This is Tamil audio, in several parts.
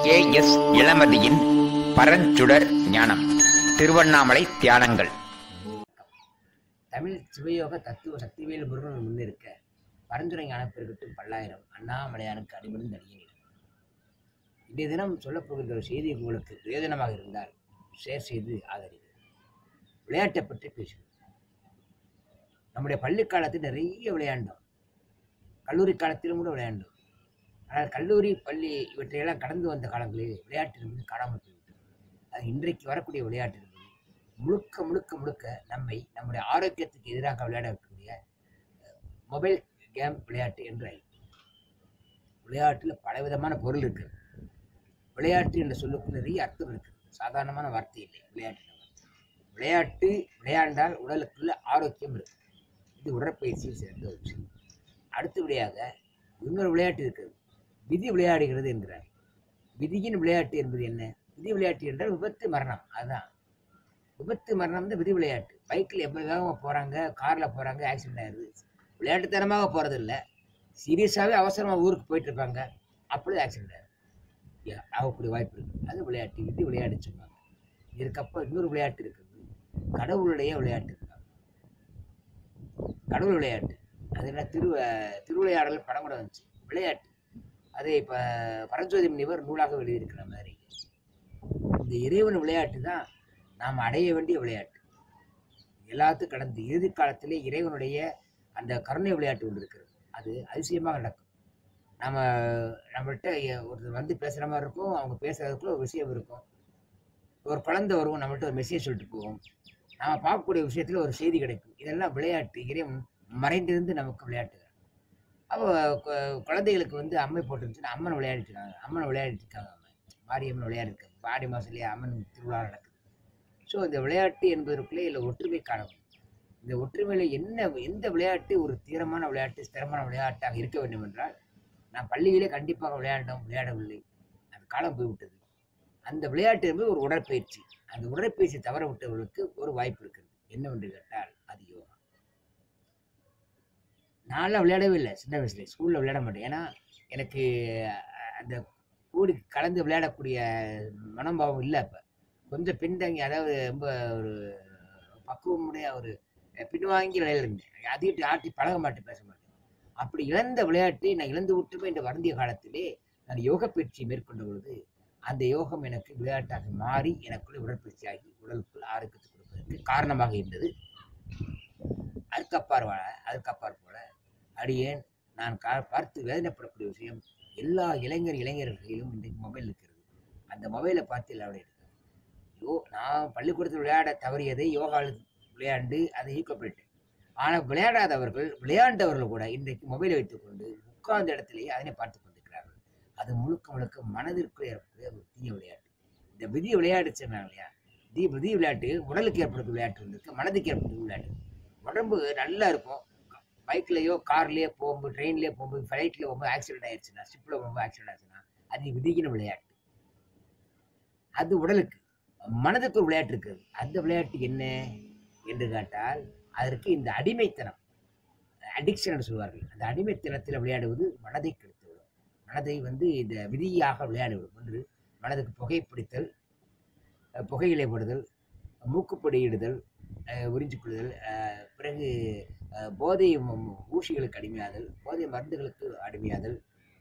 கே எஸ் இளமதியின் பரஞ்சுடர் ஞானம் திருவண்ணாமலை தியானங்கள் தமிழ் சிவயோக தத்துவ சக்திவேல் முருகன் முன்னிருக்க பரந்துரை ஞானப்பெருகட்டும் பல்லாயிரம் அண்ணாமலையானுக்கு அடிபடும் தனியே இன்றைய தினம் சொல்லப்போகின்ற ஒரு செய்தி உங்களுக்கு பிரயோஜனமாக இருந்தால் ஷேர் செய்து ஆதரிங்க விளையாட்டை பற்றி பேசுவோம் நம்முடைய பள்ளி காலத்தில் நிறைய விளையாண்டோம் கல்லூரி காலத்திலும் கூட விளையாண்டோம் ஆனால் கல்லூரி பள்ளி இவற்றையெல்லாம் கடந்து வந்த காலங்களில் விளையாட்டு என்பது காணாமல் போய்விட்டது அது இன்றைக்கு வரக்கூடிய விளையாட்டு என்பது முழுக்க முழுக்க முழுக்க நம்மை நம்முடைய ஆரோக்கியத்துக்கு எதிராக விளையாட வைக்கக்கூடிய மொபைல் கேம் விளையாட்டு என்று ஆயிற்று விளையாட்டில் பலவிதமான பொருள் இருக்குது விளையாட்டு என்ற சொல்லுக்கு நிறைய அர்த்தம் இருக்குது சாதாரணமான வார்த்தை இல்லை விளையாட்டு விளையாட்டு விளையாண்டால் உடலுக்குள்ள ஆரோக்கியம் இருக்கு இது உடற்பயிற்சியில் சேர்ந்த ஒரு விஷயம் அடுத்தபடியாக இன்னொரு விளையாட்டு இருக்கிறது விதி விளையாடுகிறது என்கிறார் விதியின் விளையாட்டு என்பது என்ன விதி விளையாட்டு என்றால் விபத்து மரணம் அதுதான் விபத்து மரணம் தான் விதி விளையாட்டு பைக்கில் எப்போ வேகமாக போகிறாங்க காரில் போகிறாங்க ஆக்சிடென்ட் ஆயிடுது விளையாட்டுத்தனமாக போகிறது இல்லை சீரியஸாகவே அவசரமாக ஊருக்கு போயிட்டு இருப்பாங்க அப்பொழுது ஆக்சிடென்ட் ஆயிடும் யா- ஆகக்கூடிய வாய்ப்பு இருக்குது அது விளையாட்டு விதி விளையாட்டு சொன்னாங்க இதுக்கப்புறம் இன்னொரு விளையாட்டு இருக்குது கடவுளுடைய விளையாட்டு இருக்காங்க கடவுள் விளையாட்டு அது என்ன திரு திருவிளையாடல் படம் கூட வந்துச்சு விளையாட்டு அது இப்போ பரஞ்சோதி முனிவர் நூலாக எழுதியிருக்கிற மாதிரி இந்த இறைவன் விளையாட்டு தான் நாம் அடைய வேண்டிய விளையாட்டு எல்லாத்துக்கும் கடந்து இறுதி காலத்திலே இறைவனுடைய அந்த கருணை விளையாட்டு ஒன்று இருக்கிறது அது அதிசயமாக நடக்கும் நம்ம நம்மள்கிட்ட ஒருத்தர் வந்து பேசுகிற மாதிரி இருக்கும் அவங்க பேசுறதுக்குள்ள ஒரு விஷயம் இருக்கும் ஒரு குழந்தை வரும் நம்மள்ட்ட ஒரு மெசேஜ் சொல்லிட்டு போகும் நாம் பார்க்கக்கூடிய விஷயத்தில் ஒரு செய்தி கிடைக்கும் இதெல்லாம் விளையாட்டு இறைவன் மறைந்திருந்து நமக்கு விளையாட்டு அப்போ கு- குழந்தைகளுக்கு வந்து அம்மை போட்டுருந்துச்சுன்னா அம்மன் விளையாடிட்டு இருக்காங்க அம்மன் விளையாடிட்டு இருக்காங்க அம்மன் மாரியம்மன் விளையாடிருக்காங்க ஆடி மாதத்துலேயே அம்மன் திருவிழா நடக்குது ஸோ இந்த விளையாட்டு என்பதற்குள்ளே இல்லை ஒற்றுமை காணணும் இந்த ஒற்றுமையில் என்ன எந்த விளையாட்டு ஒரு தீரமான விளையாட்டு ஸ்திரமான விளையாட்டாக இருக்க வேண்டும் என்றால் நான் பள்ளியிலே கண்டிப்பாக விளையாண்டோம் விளையாடவில்லை அந்த காலம் போய்விட்டது அந்த விளையாட்டு என்பது ஒரு உடற்பயிற்சி அந்த உடற்பயிற்சி தவற விட்டவர்களுக்கு ஒரு வாய்ப்பு இருக்கிறது என்னவென்று கேட்டால் அது யோகா நான்லாம் விளையாடவே இல்லை சின்ன வயசுல ஸ்கூலில் விளையாட மாட்டேன் ஏன்னா எனக்கு அஹ், அந்த கூடி கலந்து விளையாடக்கூடிய மனோபாவம் இல்லை அப்போ கொஞ்சம் பின்தங்கி அதாவது ரொம்ப ஒரு பக்குவமுடைய ஒரு பின்வாங்கி விளையாட இருந்தேன் அதிகிட்டு ஆட்டி பழக மாட்டேன் பேச மாட்டேன் அப்படி இழந்த விளையாட்டை நான் இழந்து விட்டுமே என்ற வருந்திய காலத்திலே நான் யோக பயிற்சி மேற்கொண்ட பொழுது அந்த யோகம் எனக்கு விளையாட்டாக மாறி எனக்குள்ளே உடற்பயிற்சியாகி உடலுக்குள் ஆரோக்கியத்தை கொடுப்பதற்கு காரணமாக இருந்தது அதுக்கப்பார் வாழ அதுக்கப்பார் போல அடியேன் நான் கா பார்த்து வேதனைப்படக்கூடிய விஷயம் எல்லா இளைஞர் இளைஞர்களிலும் இன்றைக்கு மொபைல் இருக்கிறது அந்த மொபைலை பார்த்து எல்லாம் விளையாடுறாங்க யோ நான் பள்ளிக்கூடத்தில் விளையாட தவறியதை யோகாவில் விளையாண்டு அதை ஈக்குவப்பட்டேன் ஆனால் விளையாடாதவர்கள் விளையாண்டவர்கள் கூட இன்றைக்கு மொபைலை வைத்துக்கொண்டு உட்கார்ந்த இடத்திலேயே அதனை பார்த்து கொண்டிருக்கிறார்கள் அது முழுக்க முழுக்க மனதிற்குள் ஏற்படக்கூடிய ஒரு தீய விளையாட்டு இந்த விதி விளையாட்டு சொன்னாங்க இல்லையா தி விதி விளையாட்டு உடலுக்கு ஏற்படுத்த விளையாட்டு இருக்கு மனதுக்கு ஏற்படுத்த விளையாட்டு உடம்பு நல்லா இருக்கும் பைக்லேயோ கார்லேயோ போகும்போது ட்ரெயின்லேயோ போகும்போது ஃப்ளைட்டில் போகும்போது ஆக்சிடென்ட் ஆயிடுச்சுன்னா ஷிப்பில் போகும்போது ஆக்சிடென்ட் ஆச்சுன்னா அது விதிக்கின விளையாட்டு அது உடலுக்கு மனதுக்கு ஒரு விளையாட்டு இருக்குது அந்த விளையாட்டு என்ன என்று கேட்டால் அதற்கு இந்த அடிமைத்தனம் அடிக்ஷன் சொல்வார்கள் அந்த அடிமைத்தனத்தில் விளையாடுவது மனதை கெடுத்துவிடும் மனதை வந்து இந்த விதியாக விளையாடுவிடும் ஒன்று மனதுக்கு புகைப்பிடித்தல் அஹ் புகையிலை போடுதல் மூக்குப்பொடியிடுதல் அஹ் உறிஞ்சிக் கொள்ளுதல் அஹ் பிறகு அஹ் போதை ம- ம- ஊசிகளுக்கு அடிமையாதல் போதை மருந்துகளுக்கு அடிமையாதல்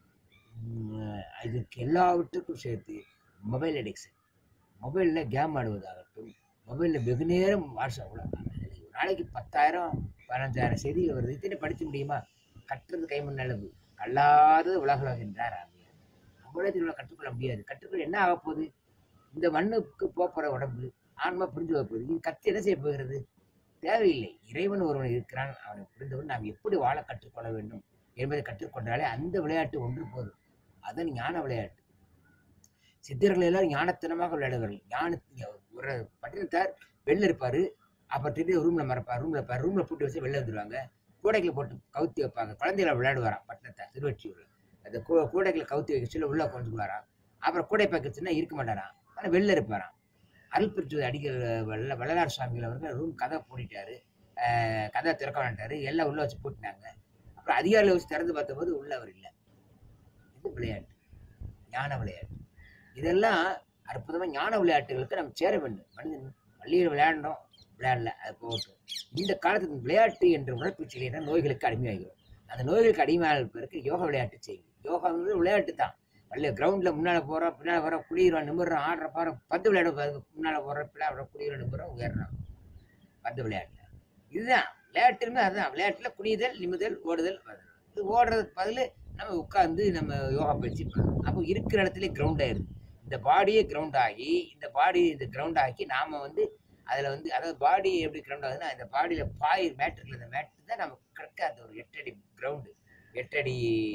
உம், இதுக்கு எல்லாவற்றுக்கும் சேர்த்து மொபைல் அடிக்ஷன் மொபைலில் கேம் ஆடுவதாகட்டும் மொபைலில் வெகு நேரம் வாட்ஸ்அப் ஒரு நாளைக்கு பத்தாயிரம் பதினஞ்சாயிரம் செய்திகள் வருது இத்தனை படிக்க முடியுமா கட்டுறது கைமண் அளவு கல்லாதது உலகம் என்றார் ஆமியார் நம்மளே திருவிழா கற்றுக்கொள்ள முடியாது கற்றுக்கொள்ள என்ன ஆக போகுது இந்த மண்ணுக்கு போகிற உடம்பு ஆன்மா புரிஞ்சு போக போகுது இது கற்று என்ன செய்ய போகிறது தேவையில்லை இறைவன் ஒருவன் இருக்கிறான் அவனை புரிந்தவன் நாம் எப்படி வாழ கற்றுக்கொள்ள வேண்டும் என்பதை கற்றுக்கொண்டாலே அந்த விளையாட்டு ஒன்று போதும் அதன் ஞான விளையாட்டு சித்தர்கள் எல்லாரும் ஞானத்தனமாக விளையாடுவார்கள் ஞான ஒரு பட்டினத்தார் வெளில இருப்பார் அப்புறம் திடீர் ரூமில் மறப்பார் ரூமில் இருப்பார் ரூமில் போட்டு வச்சு வெளில வந்துடுவாங்க கூடைகளை போட்டு கவுத்தி வைப்பாங்க குழந்தைகளை விளையாடுவாராம் பட்டினத்தார் திருவற்றியூரில் அந்த கூ கூடைகளை கவுத்தி வைக்க சொல்ல உள்ளே கொஞ்சுவாராம் அப்புறம் கூடை பக்கத்துனா இருக்க மாட்டாராம் ஆனால் வெளில இருப்பாராம் அருள் பிரிச்சு அடிக்கிற வள்ள வள்ளலார் சுவாமிகள் அவர்கள் ரூம் கதை பூட்டிட்டாரு அஹ் கதை திறக்க வேண்டாரு எல்லாம் உள்ள வச்சு பூட்டினாங்க அப்புறம் அதிகாரிகளை வச்சு திறந்து பார்த்தபோது உள்ள அவர் இல்லை இது விளையாட்டு ஞான விளையாட்டு இதெல்லாம் அற்புதமாக ஞான விளையாட்டுகளுக்கு நம்ம சேர வேண்டும் மனிதன் பள்ளியில் விளையாண்டோம் விளையாடல அது போகட்டும் இந்த காலத்துக்கு விளையாட்டு என்ற உணர்ச்சியிலே நோய்களுக்கு அடிமையாகிறோம் அந்த நோய்களுக்கு அடிமையாக பிறகு யோகா விளையாட்டு செய்யுங்க யோகாங்கிறது விளையாட்டு தான் பள்ளி கிரவுண்டில் முன்னால் போகிறோம் பின்னால் போகிறோம் குளிக்கிறோம் நிமிடுறோம் ஆடுற பாரு பந்து விளையாட முன்னால் போகிறோம் பின்னால் வரோம் குளிக்கிறோம் நிமிடுறோம் உயர்றோம் பந்து விளையாட்டில் இதுதான் விளையாட்டுமே அதுதான் விளையாட்டில் குனிதல் நிமிதல் ஓடுதல் வருதல் இது ஓடுறதுக்கு பதில் நம்ம உட்காந்து நம்ம யோகா பயிற்சி பண்ணணும் அப்போ இருக்கிற இடத்துல கிரவுண்ட் ஆயிடுது இந்த பாடியே கிரவுண்ட் ஆகி இந்த பாடி இந்த கிரவுண்ட் ஆக்கி நாம் வந்து அதில் வந்து அதாவது பாடி எப்படி கிரவுண்ட் ஆகுதுன்னா இந்த பாடியில் பாய் மேட்ருக்குள்ள இந்த மேட்ரு தான் நமக்கு கிடக்க அந்த ஒரு எட்டடி கிரவுண்டு எட்டடி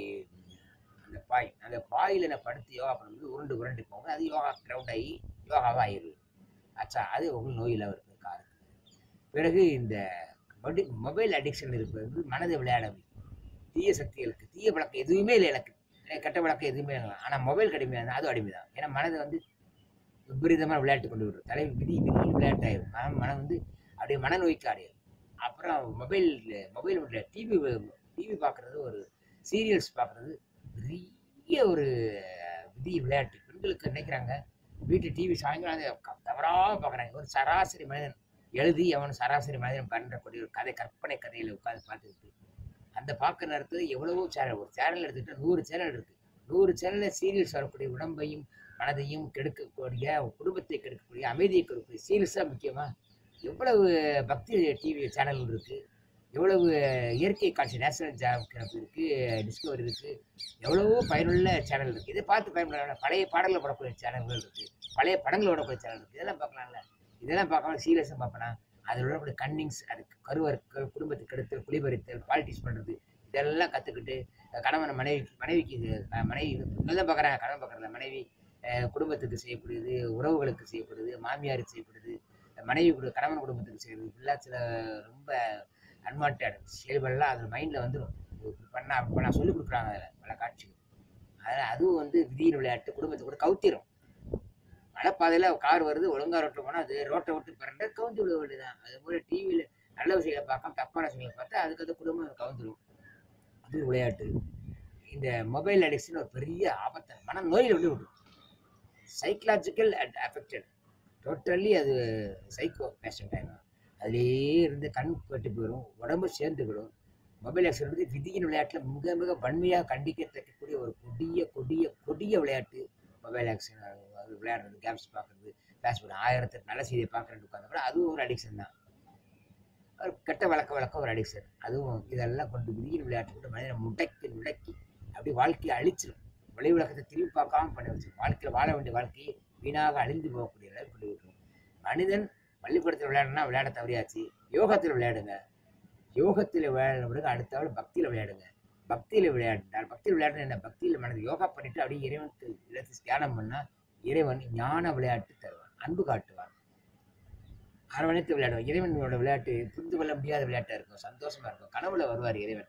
அந்த பாய் அந்த பாயில் நான் படுத்து யோகா பண்ணும்போது உருண்டு உருண்டு போங்க அது யோகா கிரவுண்ட் ஆகி யோகாவாக ஆயிடுது ஆச்சா அது உங்களுக்கு நோயில் இருப்பது காரணம் பிறகு இந்த மொபைல் அடிக்ஷன் இருப்பது வந்து மனதை விளையாட வைக்கும். தீய சக்திகளுக்கு தீய பழக்கம் எதுவுமே இல்லை எனக்கு எனக்கு கெட்ட பழக்கம் எதுவுமே இல்லை ஆனால் மொபைல் கடுமையாக அது அடிமை தான் ஏன்னா மனதை வந்து விபரீதமான விளையாட்டு கொண்டு விடுறது தலை விதி விதி விளையாட்டாயிரும் மனம் மனம் வந்து அப்படியே மனநோய்க்கு அடையும் அப்புறம் மொபைல் மொபைல் டிவி டிவி பார்க்குறது ஒரு சீரியல்ஸ் பார்க்குறது பெரிய ஒரு விதி விளையாட்டு பெண்களுக்கு நினைக்கிறாங்க வீட்டு டிவி சாயங்காலம் அதை க- தவறாம பார்க்குறாங்க ஒரு சராசரி மனிதன் எழுதி அவன் சராசரி மனிதன் பண்ணுறக்கூடிய ஒரு கதை கற்பனை கதையில் உட்காந்து பார்த்துக்கிட்டு அந்த பார்க்குற நேரத்தில் எவ்வளவோ சேனல் ஒரு சேனல் எடுத்துக்கிட்டால் நூறு சேனல் இருக்குது நூறு சேனலில் சீரியல்ஸ் வரக்கூடிய உடம்பையும் மனதையும் கெடுக்கக்கூடிய குடும்பத்தை கெடுக்கக்கூடிய அமைதியை கெடுக்கக்கூடிய சீரியஸாக முக்கியமாக எவ்வளவு பக்தி டிவி சேனல் இருக்குது எவ்வளவு இயற்கை காட்சி நேஷனல் ஜியோகிராஃபி இருக்குது டிஸ்கவரி இருக்குது எவ்வளவோ பயனுள்ள சேனல் இருக்குது இதை பார்த்து பயன்படுற பழைய பாடல்கள் போடக்கூடிய சேனல்கள் இருக்குது பழைய படங்கள் ஓடக்கூடிய சேனல் இருக்குது இதெல்லாம் பார்க்கலாம்ல இதெல்லாம் பார்க்காம சீரியஸாக பார்ப்பேனா அதில் உள்ளக்கூடிய கன்னிங்ஸ் அதுக்கு கருவறுக்கல் குடும்பத்துக்கு கெடுத்தல் குளிபறித்தல் பாலிட்டிக்ஸ் பண்ணுறது இதெல்லாம் கற்றுக்கிட்டு கணவன் மனைவி மனைவிக்கு இது, அஹ் மனைவி இதெல்லாம் பார்க்குறாங்க கணவன் பார்க்குறதில்ல மனைவி அஹ் குடும்பத்துக்கு செய்யக்கூடியது உறவுகளுக்கு செய்யப்படுது மாமியாருக்கு செய்யப்படுது மனைவி கூட கணவன் குடும்பத்துக்கு செய்யறது இப்படிலாம் சில ரொம்ப அன்வான்ட் செயல்கள்லாம் அதில் மைண்டில் வந்துடும் இப்படி பண்ணா அப்படி பண்ணா சொல்லிக் கொடுக்குறாங்க அதில் பல காட்சிகள் அதனால் அதுவும் வந்து விதியின் விளையாட்டு குடும்பத்தை கூட கவுத்திரும் மலைப்பாதையில் கார் வருது ஒழுங்கா ரோட்டில் போனால் அது ரோட்டை விட்டு பிறண்ட கவுந்து விட வேண்டியதான் அது போல டிவியில் நல்ல விஷயங்களை பார்க்காம தப்பான விஷயங்களை பார்த்தா அதுக்கு அது குடும்பம் கவுந்துடும் அது விளையாட்டு இந்த மொபைல் அடிக்ஷன் ஒரு பெரிய ஆபத்தை மன நோயில் விட்டு விடும் சைக்கலாஜிக்கல் அண்ட் அஃபெக்டட் டோட்டலி அது சைக்கோ பேஷண்ட் ஆகிடும் அதுலேயே இருந்து கண் கட்டு போயிடும் உடம்பு சேர்ந்துக்கிடும் மொபைல் ஆக்ஷன் வந்து விதியின் விளையாட்டில் மிக மிக வன்மையாக கண்டிக்கத்தக்கக்கூடிய ஒரு கொடிய கொடிய கொடிய விளையாட்டு மொபைல் ஆக்ஷன் அது விளையாடுறது கேம்ஸ் பார்க்குறது ஃபேஸ்புக் ஆயிரத்தெட்டு நல்ல செய்தியை பார்க்குறேன்னு உட்காந்து கூட அதுவும் ஒரு அடிக்ஷன் தான் ஒரு கெட்ட வழக்க வழக்கம் ஒரு அடிக்ஷன் அதுவும் இதெல்லாம் கொண்டு விதியின் விளையாட்டு கொண்டு மனிதனை முடக்கி முடக்கி அப்படி வாழ்க்கையை அழிச்சிடும் வெளி உலகத்தை திரும்பி பார்க்காம பண்ணி வச்சிடும் வாழ்க்கையில் வாழ வேண்டிய வாழ்க்கையை வீணாக அழிந்து போகக்கூடிய அளவுக்கு கொண்டு விட்டுரும் மனிதன் பள்ளிக்கூடத்தில் விளையாடணும்னா விளையாட தவறியாச்சு யோகத்தில் விளையாடுங்க யோகத்தில் விளையாட பிறகு அடுத்த பக்தியில் விளையாடுங்க பக்தியில் விளையாடினால் பக்தியில் விளையாடுறது என்ன பக்தியில் மனது யோகா பண்ணிட்டு அப்படியே இறைவனுக்கு இடத்தை தியானம் பண்ணால் இறைவன் ஞான விளையாட்டு தருவான் அன்பு காட்டுவான் அரவணைத்து விளையாடுவான் இறைவனோட விளையாட்டு புரிந்து கொள்ள முடியாத விளையாட்டாக இருக்கும் சந்தோஷமா இருக்கும் கனவுல வருவார் இறைவன்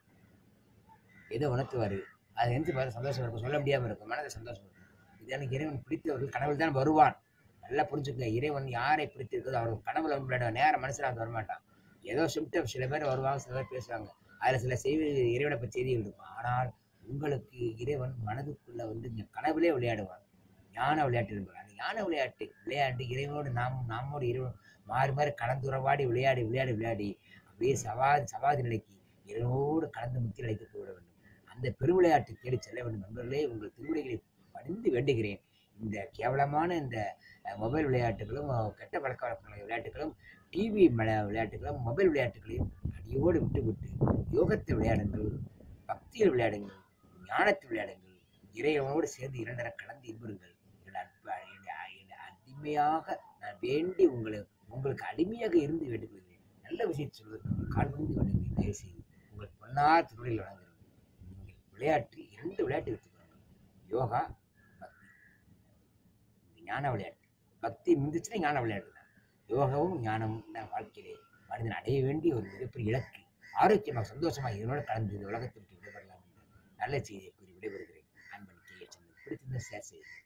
ஏதோ உணர்த்துவார் அது எந்த பார்த்து சந்தோஷமா இருக்கும் சொல்ல முடியாமல் இருக்கும் மனதை சந்தோஷம் இருக்கும் இது எனக்கு இறைவன் பிடித்தவர்கள் கனவில் தான் வருவான் நல்லா புரிஞ்சுக்கங்க இறைவன் யாரை பிடித்திருக்கிறதோ அவர் கனவுல வந்து விளையாடுவான் நேரம் மனுஷனாக வந்து வரமாட்டான் ஏதோ சிம்டம் சில பேர் வருவாங்க சில பேர் பேசுவாங்க அதில் சில செய்தி இறைவனை பற்றி செய்திகள் இருக்கும் ஆனால் உங்களுக்கு இறைவன் மனதுக்குள்ள வந்து இந்த கனவிலே விளையாடுவான் ஞான விளையாட்டு என்பார் அந்த ஞான விளையாட்டு விளையாண்டு இறைவனோடு நாம் நம்மோடு இறைவன் மாறி மாறி கலந்துறவாடி விளையாடி விளையாடி விளையாடி அப்படியே சவாதி சவாதி நிலைக்கு இறைவனோடு கலந்து முத்தி நிலைக்கு போய்விட வேண்டும் அந்த பெருவிளையாட்டு தேடி செல்ல வேண்டும் நண்பர்களே உங்கள் திருவிடைகளை பணிந்து வேண்டுகிறேன் இந்த கேவலமான இந்த அஹ், மொபைல் விளையாட்டுகளும் அஹ், கெட்ட பழக்க வழக்கங்கள் விளையாட்டுகளும் டிவி விளையாட்டுகளும் மொபைல் விளையாட்டுகளையும் அடியோடு விட்டு விட்டு யோகத்தில் விளையாடுங்கள் பக்தியில் விளையாடுங்கள் ஞானத்தில் விளையாடுங்கள் இறைவனோடு சேர்ந்து இரண்டரை கலந்து இன்புறுங்கள் என் அன்பு என் என் அடிமையாக நான் வேண்டி உங்களை உங்களுக்கு அடிமையாக இருந்து வேண்டுகிறேன் நல்ல விஷயத்தை சொல்வதற்கு உங்கள் கால் விழுந்து வேண்டுகிறேன் தயவு செய்து உங்கள் பொன்னார் திருவிழில் வழங்குகிறேன் நீங்கள் விளையாட்டு இரண்டு விளையாட்டு எடுத்துக்கணும் யோகா பக்தி இந்த ஞான விளையாட்டு பக்தி மிந்துச்சுன்னா ஞான விளையாட்டு தான் யோகாவும் ஞானமும் தான் வாழ்க்கையிலே மனிதன் அடைய வேண்டிய ஒரு மிகப்பெரிய இலக்கு ஆரோக்கியமாக சந்தோஷமாக இதனோட கலந்து இந்த உலகத்தை விட்டு விடைபெறலாம் என்ற நல்ல செய்தியை கூறி விடைபெறுகிறேன் அன்பன் கே பிடித்திருந்த ஷேர் செய்யுங்கள்